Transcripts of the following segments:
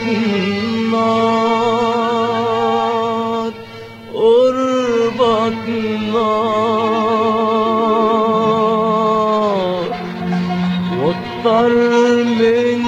نار قربك نار واكتر من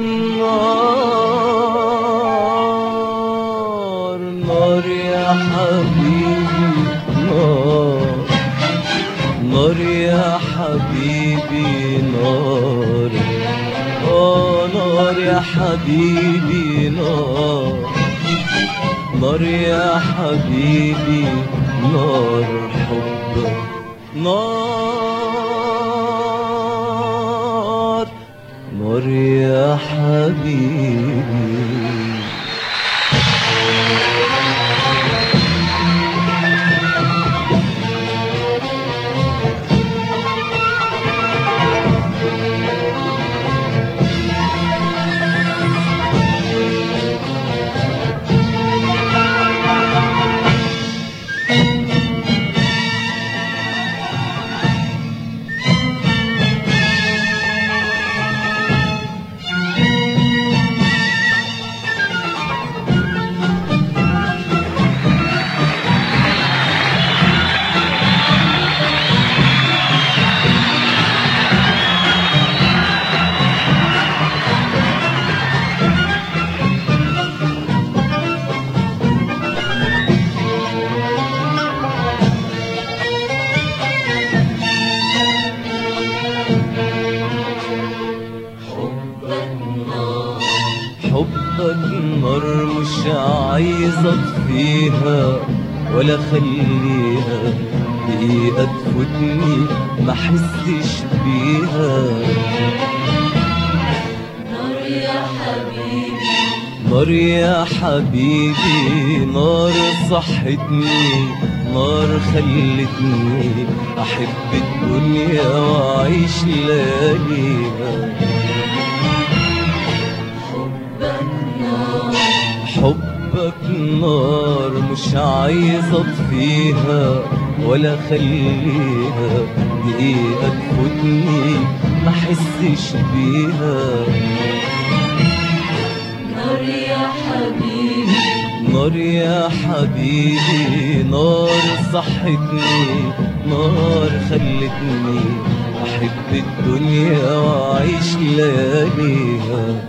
نار نار يا حبيبي نار نار يا حبيبي نار اه نار يا حبيبي نار نار يا حبيبي نار حبك نار نار يا حبيبي حبك نار مش عايز اطفيها ولا خليها دقيقة تفوتني ما حسش بيها نار يا حبيبي نار يا حبيبي نار صحتني نار خلتني احب الدنيا واعيش لياليها حبك نار حبك نار مش عايز اطفيها ولا خليها دقيقة تفوتني ما حسش بيها نار يا حبيبي نار يا حبيبي نار صحتني نار خلتني احب الدنيا واعيش لياليها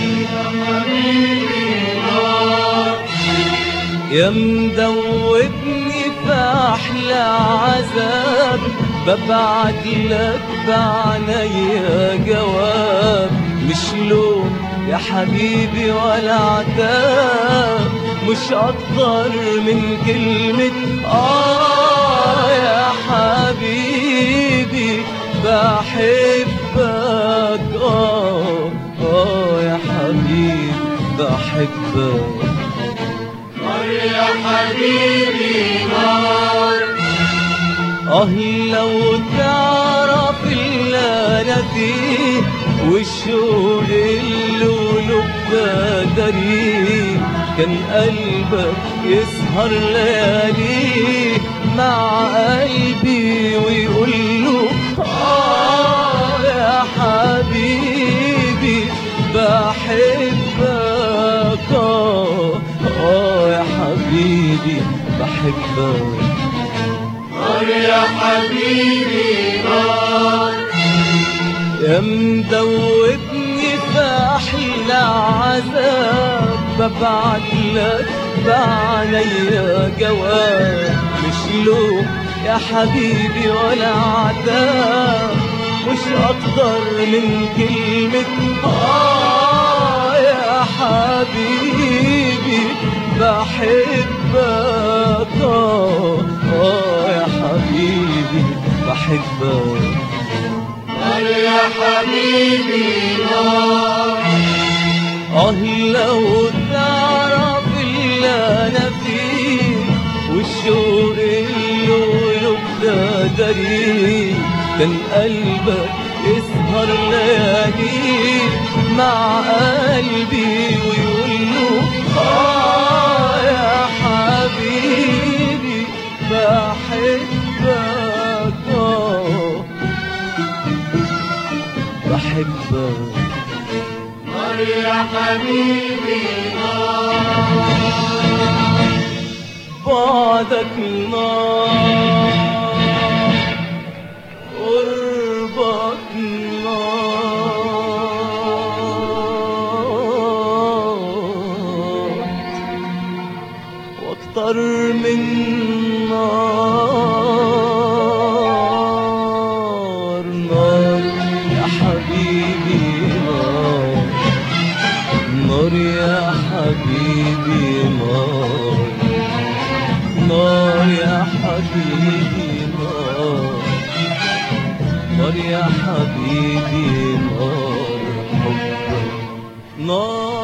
يا مدوبني في احلى عذاب ببعت لك بعنايا جواب مش لوم يا حبيبي ولا عتاب مش اكتر من كلمة اه يا حبيبي بحبك اه اه يا حبيبي بحبك اه لو تعرف اللي انا فيه والشوق اللي ولب بدري كان قلبك يسهر ليالي مع قلبي ويقول له اه يا حبيبي بحبك اه اه يا حبيبي بحبك يا مدوبني في احلى عذاب ببعت لك بعنايا جواب مش لوم يا حبيبي ولا عتاب مش اكتر من كلمة اه يا حبيبي بحبك اه آه يا حبيبي بحبك اه لو تعرف اللي انا فيه والشوق اللي ولب دري كان قلبك يسهر ليالي مع قلبي ويقول له اه يا حبيبي بحبك اه بحبك نار يا حبيبي بعدك نار قربك نار واكتر من نار نار يا حبيبي نار نار يا حبيبي نار نار يا حبيبي نار نار يا حبيبي نار حبك نار